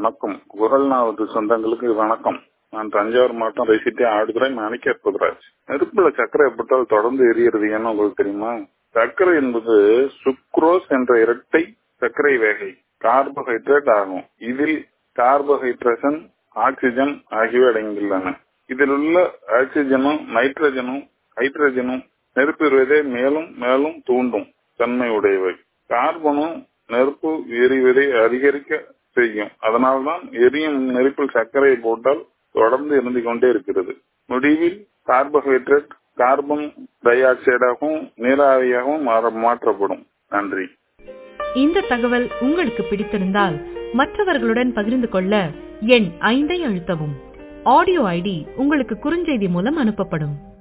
வணக்கம் குரல் நாவது சொந்தங்களுக்கு வணக்கம் நான் தஞ்சாவூர் மாவட்டம் ரெசிட்டி ஆடுதுறை மாணிக்க புதராஜ் நெருப்புல சர்க்கரை போட்டால் தொடர்ந்து எரியறது ஏன்னு உங்களுக்கு தெரியுமா சர்க்கரை என்பது சுக்ரோஸ் என்ற இரட்டை சர்க்கரை வேகை கார்போஹைட்ரேட் ஆகும் இதில் கார்போஹைட்ரேஷன் ஆக்சிஜன் ஆகியவை அடங்கியுள்ளன இதில் உள்ள ஆக்சிஜனும் நைட்ரஜனும் ஹைட்ரஜனும் நெருப்புவதை மேலும் மேலும் தூண்டும் தன்மை உடையவை கார்பனும் நெருப்பு எரிவதை அதிகரிக்க செய்யும் அதனால்தான் எரியும் நெருப்பில் சர்க்கரையை போட்டால் தொடர்ந்து இருந்து கொண்டே இருக்கிறது முடிவில் கார்போஹைட்ரேட் கார்பன் டை ஆக்சைடாகவும் நீராவியாகவும் மாற்றப்படும் நன்றி இந்த தகவல் உங்களுக்கு பிடித்திருந்தால் மற்றவர்களுடன் பகிர்ந்து கொள்ள எண் ஐந்தை அழுத்தவும் ஆடியோ ஐடி உங்களுக்கு குறுஞ்செய்தி மூலம் அனுப்பப்படும்